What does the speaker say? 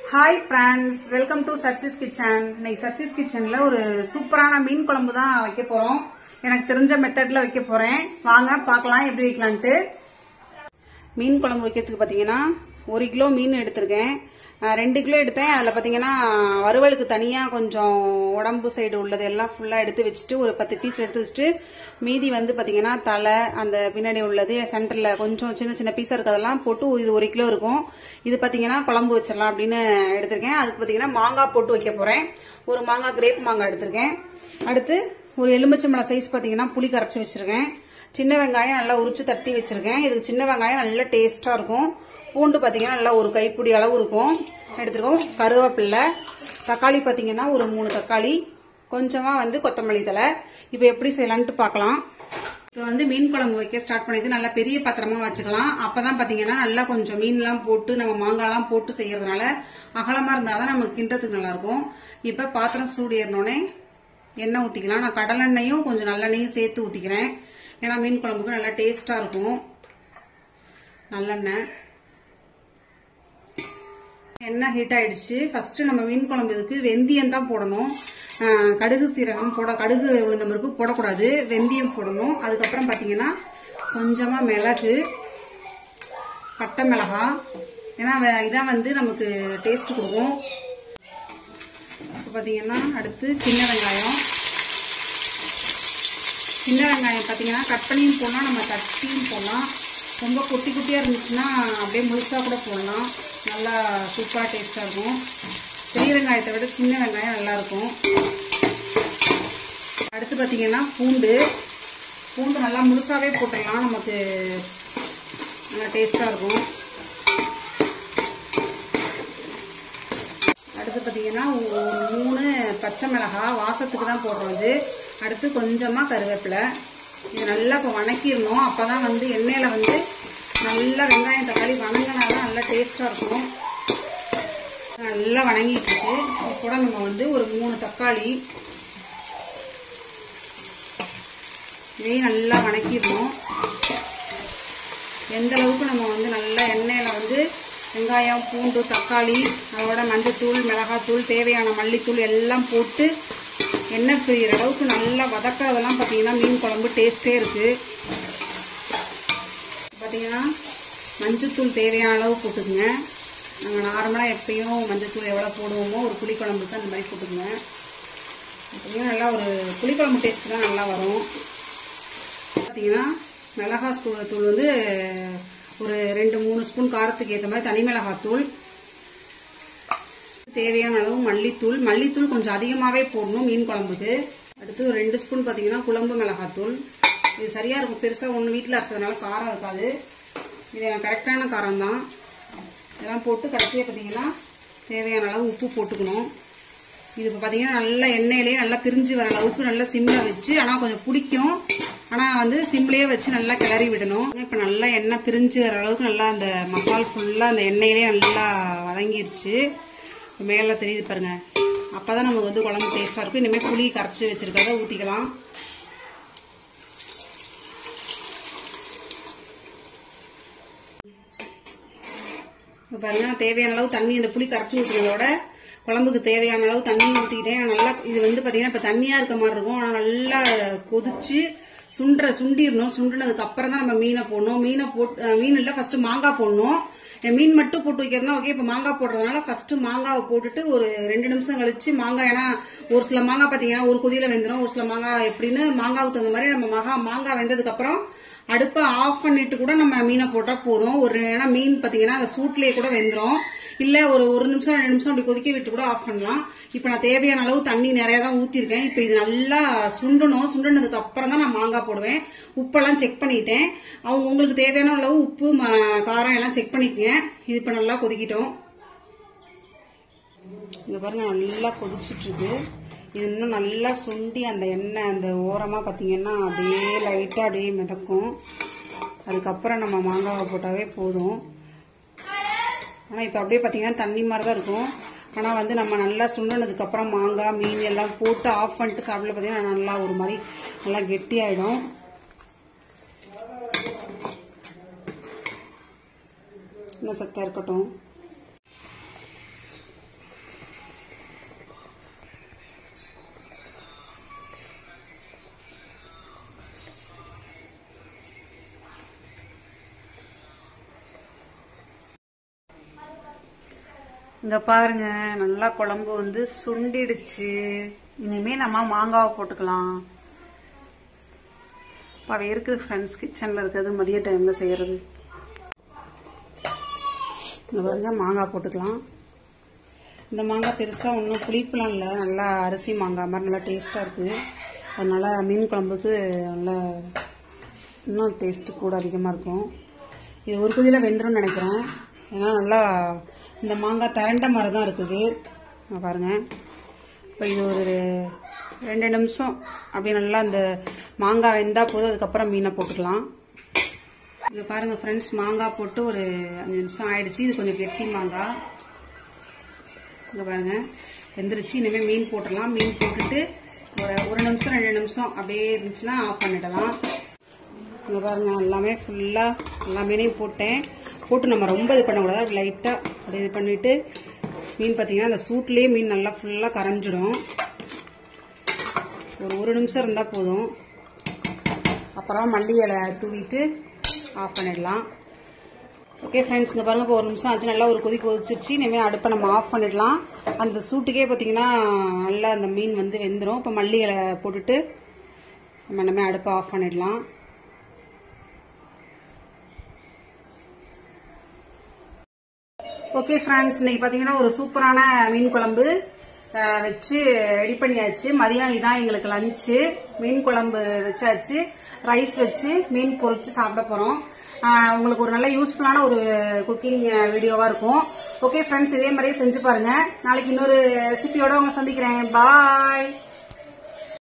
hi friends welcome to Sarsi's kitchen இன்னைக்கு Sarsi's கிச்சன்ல ஒரு சூப்பரான மீன் குழம்பு தான் வைக்க போறோம் எனக்கு தெரிஞ்ச மெத்தட்ல வைக்க போறேன் வாங்க பார்க்கலாம் எப்படி வைக்கலான்ட்டு மீன் குழம்பு வைக்கிறதுக்கு பார்த்தீங்கன்னா ஒரு கிலோ மீன் எடுத்திருக்கேன் அஹ் ரெண்டு கிலோ எடுத்தேன் அதில் பார்த்தீங்கன்னா வறுவலுக்கு தனியாக கொஞ்சம் உடம்பு சைடு உள்ளது எல்லாம் ஃபுல்லாக எடுத்து வச்சுட்டு ஒரு பத்து பீஸ் எடுத்து வச்சுட்டு மீதி வந்து பார்த்தீங்கன்னா தலை அந்த பின்னாடி உள்ளது சென்டரில் கொஞ்சம் சின்ன சின்ன பீஸாக இருக்கிறதெல்லாம் போட்டு இது ஒரு கிலோ இருக்கும் இது பார்த்தீங்கன்னா குழம்பு வச்சிடலாம் அப்படின்னு எடுத்திருக்கேன் அதுக்கு பார்த்தீங்கன்னா மாங்காய் போட்டு வைக்க போகிறேன் ஒரு மாங்காய் கிரேப் மாங்காய் எடுத்திருக்கேன் அடுத்து ஒரு எலுமிச்சம்பழம் சைஸ் பார்த்தீங்கன்னா புளி கரைச்சி வச்சிருக்கேன் சின்ன வெங்காயம் நல்லா உரிச்சு தட்டி வச்சிருக்கேன் இதுக்கு சின்ன வெங்காயம் நல்லா டேஸ்டா இருக்கும் பூண்டு பார்த்தீங்கன்னா நல்லா ஒரு கைப்பிடி அளவு இருக்கும் எடுத்துருக்கோம் கருவேப்பில்லை தக்காளி பார்த்தீங்கன்னா ஒரு மூணு தக்காளி கொஞ்சமா வந்து கொத்தமல்லி தலை இப்போ எப்படி செய்யலான்ட்டு பார்க்கலாம் இப்போ வந்து மீன் குழம்பு வைக்க ஸ்டார்ட் பண்ணிது நல்லா பெரிய பாத்திரமா வச்சுக்கலாம் அப்பதான் பாத்தீங்கன்னா நல்லா கொஞ்சம் மீன்லாம் போட்டு நம்ம மாங்காய்லாம் போட்டு செய்யறதுனால அகலமா இருந்தாதான் நமக்கு கிண்டத்துக்கு நல்லா இருக்கும் இப்போ பாத்திரம் சூடு ஏறினோடனே எண்ணெய் ஊற்றிக்கலாம் நான் கடலெண்ணெயும் கொஞ்சம் நல்லெண்ணெயும் சேர்த்து ஊற்றிக்கிறேன் ஏன்னா மீன் குழம்புக்கு நல்லா டேஸ்ட்டாக இருக்கும் நல்லெண்ணெய் எண்ணெய் ஹீட் ஆயிடுச்சு ஃபர்ஸ்ட் நம்ம மீன் குழம்பு இதுக்கு வெந்தயம் தான் போடணும் ஆஹ் கடுகு சீரகம் போட கடுகு உளுந்த பருப்பு போடக்கூடாது வெந்தயம் போடணும் அதுக்கப்புறம் பார்த்தீங்கன்னா கொஞ்சமாக மிளகு பட்டை மிளகா ஏன்னா வ- இதான் வந்து நமக்கு டேஸ்ட் கொடுக்கும் இப்போ பார்த்தீங்கன்னா அடுத்து சின்ன வெங்காயம் சின்ன வெங்காயம் பார்த்தீங்கன்னா கட் பண்ணியும் போடலாம் நம்ம தட்டியும் போடலாம் ரொம்ப குட்டி குட்டியாக இருந்துச்சுன்னா அப்படியே முழுசாக கூட போடலாம் நல்லா சூப்பராக டேஸ்ட்டாக இருக்கும் பெரிய வெங்காயத்தை விட சின்ன வெங்காயம் நல்லா இருக்கும் அடுத்து பார்த்தீங்கன்னா பூண்டு பூண்டு நல்லா முழுசாவே போட்டுடலாம் நமக்கு நல்லா டேஸ்ட்டாக இருக்கும் அடுத்து பார்த்தீங்கன்னா ஒரு மூணு பச்சை மிளகா வாசத்துக்கு தான் போடுறோம் இது அடுத்து கொஞ்சமாக கருவேப்பிலை இது நல்லா இப்போ வணக்கிடணும் அப்போ தான் வந்து எண்ணெயில் வந்து நல்லா வெங்காயம் தக்காளி வணங்கினா தான் நல்லா டேஸ்ட்டாக இருக்கும் நல்லா வணங்கிட்டு இருக்கு இது கூட நம்ம வந்து ஒரு மூணு தக்காளி இதையும் நல்லா வணக்கிடணும் எந்த அளவுக்கு நம்ம வந்து நல்லா எண்ணெயில் வந்து வெங்காயம் பூண்டு தக்காளி அதோட மஞ்சத்தூள் மிளகாத்தூள் தேவையான மல்லித்தூள் எல்லாம் போட்டு எண்ணெய் பிரியிற அளவுக்கு நல்லா வதக்கிறதெல்லாம் பார்த்தீங்கன்னா மீன் குழம்பு டேஸ்டே இருக்குது பார்த்தீங்கன்னா மஞ்சத்தூள் தேவையான அளவு போட்டுக்குங்க நாங்கள் நார்மலாக எப்பயும் மஞ்சத்தூள் எவ்வளோ போடுவோமோ ஒரு புளிக்குழம்புக்கு அந்த மாதிரி போட்டுக்குங்க பார்த்தீங்கன்னா நல்லா ஒரு புளிக்குழம்பு டேஸ்ட் தான் நல்லா வரும் பார்த்தீங்கன்னா மிளகா ஸ்கூ- தூள் வந்து ஒரு ரெண்டு மூணு ஸ்பூன் காரத்துக்கு ஏற்ற மாதிரி தனி மிளகாத்தூள் தேவையான அளவு மல்லித்தூள் மல்லித்தூள் கொஞ்சம் அதிகமாகவே போடணும் மீன் குழம்புக்கு அடுத்து ஒரு ரெண்டு ஸ்பூன் பார்த்தீங்கன்னா குழம்பு மிளகாத்தூள் இது சரியாக இருக்கும் பெருசாக ஒன்று வீட்டில் அரைச்சதுனால காரம் இருக்காது இது கரெக்டான காரம் தான் இதெல்லாம் போட்டு கடைசியாக பார்த்தீங்கன்னா தேவையான அளவு உப்பு போட்டுக்கணும் இது இப்போ பார்த்தீங்கன்னா நல்லா எண்ணெயிலேயே நல்லா பிரிஞ்சு வர அளவுக்கு நல்லா சிம்மில் வச்சு ஆனால் கொஞ்சம் பிடிக்கும் ஆனால் வந்து சிம்லேயே வச்சு நல்லா கிளறி விடணும் இப்போ நல்லா எண்ணெய் பிரிஞ்சு வர அளவுக்கு நல்லா அந்த மசால் ஃபுல்லாக அந்த எண்ணெயிலே நல்லா வதங்கிருச்சு மேலே தெரியுது பாருங்க அப்போ தான் நமக்கு வந்து குழம்பு டேஸ்ட்டாக இருக்கும் இனிமேல் புளி கரைச்சி வச்சிருக்கிறத ஊற்றிக்கலாம் இப்போ பாருங்க நான் தேவையான அளவு தண்ணி இந்த புளி கரைச்சி ஊற்றுறதோட குழம்புக்கு தேவையான அளவு தண்ணி ஊற்றிக்கிட்டேன் நல்லா இது வந்து பார்த்தீங்கன்னா இப்போ தண்ணியாக இருக்க மாதிரி இருக்கும் ஆனால் நல்லா கொதிச்சு சுண்டுற சுண்டிடணும் சுண்டுனதுக்கு அப்புறம் தான் நம்ம மீனை போடணும் மீனை போட்டு அஹ் மீன் இல்லை ஃபர்ஸ்ட் மாங்காய் போடணும் என் மீன் மட்டும் போட்டு வைக்கிறதுனா ஓகே இப்போ மாங்காய் போடுறதுனால ஃபர்ஸ்ட் மாங்காவை போட்டுட்டு ஒரு ரெண்டு நிமிஷம் கழிச்சு மாங்காய் ஏன்னா ஒரு சில மாங்காய் பார்த்தீங்கன்னா ஒரு கொதியில வெந்துடும் ஒரு சில மாங்காய் எப்படின்னு மாங்காவுக்கு தகுந்த மாதிரி நம்ம மகா மாங்காய் வெந்ததுக்கு அப்புறம் அடுப்பை ஆஃப் பண்ணிட்டு கூட நம்ம மீனை போட்டால் போதும் ஒரு ஏன்னா மீன் பார்த்தீங்கன்னா அந்த சூட்லேயே கூட வெந்துடும் இல்லை ஒரு ஒரு நிமிஷம் ரெண்டு நிமிஷம் அப்படி கொதிக்க விட்டு கூட ஆஃப் பண்ணலாம் இப்போ நான் தேவையான அளவு தண்ணி நிறைய தான் ஊற்றிருக்கேன் இப்போ இது நல்லா சுண்டணும் சுண்டுனதுக்கு அப்புறம் தான் நான் மாங்காய் போடுவேன் உப்பெல்லாம் செக் பண்ணிட்டேன் அவங்க உங்களுக்கு தேவையான அளவு உப்பு ம- காரம் எல்லாம் செக் பண்ணிக்கங்க இது இப்போ நல்லா கொதிக்கிட்டோம் இங்க பாருங்க நல்லா கொதிச்சிட்டு இருக்கு இது இன்னும் நல்லா சுண்டி அந்த எண்ணெய் அந்த ஓரமா பாத்தீங்கன்னா அப்படியே லைட்டா அப்படியே மிதக்கும் அதுக்கப்புறம் நம்ம மாங்காவை போட்டாவே போதும் ஆனா இப்ப அப்படியே பாத்தீங்கன்னா தண்ணி மாதிரி தான் இருக்கும் ஆனா வந்து நம்ம நல்லா சுண்டினதுக்கு அப்புறம் மாங்காய் மீன் எல்லாம் போட்டு ஆஃப் பண்ணிட்டு சாப்பிட பாத்தீங்கன்னா நல்லா ஒரு மாதிரி நல்லா கெட்டியாயிடும் இன்னும் சத்தா இருக்கட்டும் இங்க பாருங்க நல்லா குழம்பு வந்து சுண்டிடுச்சு இனிமே நம்ம மாங்காவை போட்டுக்கலாம் அப்ப இருக்கு ஃப்ரெண்ட்ஸ் கிச்சன்ல இருக்கிறது மதிய டைம்ல செய்யறது இங்க பாருங்க மாங்காய் போட்டுக்கலாம் இந்த மாங்காய் பெருசா ஒன்றும் புளிப்புலாம் இல்லை நல்லா அரிசி மாங்காய் மாதிரி நல்லா டேஸ்டா இருக்கு அதனால மீன் குழம்புக்கு நல்லா இன்னும் டேஸ்ட் கூட அதிகமாக இருக்கும் இது ஒரு குதியில் வெந்துரும்னு நினைக்கிறேன் ஏன்னா நல்லா இந்த மாங்காய் திரண்ட மாதிரி தான் இருக்குது இங்க பாருங்க இப்போ இது ஒரு ரெண்டு நிமிஷம் அப்படியே நல்லா அந்த மாங்காய் வெந்தா போதும் அதுக்கப்புறம் மீனை போட்டுக்கலாம் இங்க பாருங்க ஃப்ரெண்ட்ஸ் மாங்காய் போட்டு ஒரு அஞ்சு நிமிஷம் ஆயிடுச்சு இது கொஞ்சம் கெட்டி மாங்காய் இங்க பாருங்க வெந்துருச்சு இனிமேல் மீன் போட்டுடலாம் மீன் போட்டுட்டு ஒரு ஒரு நிமிஷம் ரெண்டு நிமிஷம் அப்படியே இருந்துச்சுன்னா ஆஃப் பண்ணிடலாம் இங்க பாருங்க எல்லாமே ஃபுல்லா எல்லா மீனையும் போட்டேன் போட்டு நம்ம ரொம்ப இது பண்ணக்கூடாது லைட்டா அப்படி இது பண்ணிட்டு மீன் பார்த்தீங்கன்னா அந்த சூட்லயே மீன் நல்லா ஃபுல்லா கரைஞ்சிடும் ஒரு ஒரு நிமிஷம் இருந்தா போதும் அப்புறம் மல்லி இலை தூவிட்டு ஆஃப் பண்ணிடலாம் ஓகே ஃப்ரெண்ட்ஸ் இங்கே பாருங்க இப்போ ஒரு நிமிஷம் ஆச்சு நல்லா ஒரு கொதி கொதிச்சிருச்சு இனிமேல் அடுப்பை நம்ம ஆஃப் பண்ணிடலாம் அந்த சூட்டுக்கே பார்த்தீங்கன்னா நல்லா அந்த மீன் வந்து வெந்துடும் இப்போ மல்லி இலை போட்டுட்டு நம்ம இனிமேல் அடுப்பை ஆஃப் பண்ணிடலாம் ஓகே ஃப்ரெண்ட்ஸ் இன்னைக்கு பார்த்தீங்கன்னா ஒரு சூப்பரான மீன் குழம்பு அஹ், வச்சு ரெடி பண்ணியாச்சு மதியம் இதான் எங்களுக்கு லஞ்சு மீன் குழம்பு வச்சாச்சு ரைஸ் வச்சு மீன் பொரிச்சு சாப்பிட போறோம் அஹ், உங்களுக்கு ஒரு நல்ல யூஸ்ஃபுல்லான ஒரு குக்கிங் வீடியோவா இருக்கும் ஓகே ஃப்ரெண்ட்ஸ் இதே மாதிரியே செஞ்சு பாருங்க நாளைக்கு இன்னொரு ரெசிபியோட உங்களை சந்திக்கிறேன் பாய்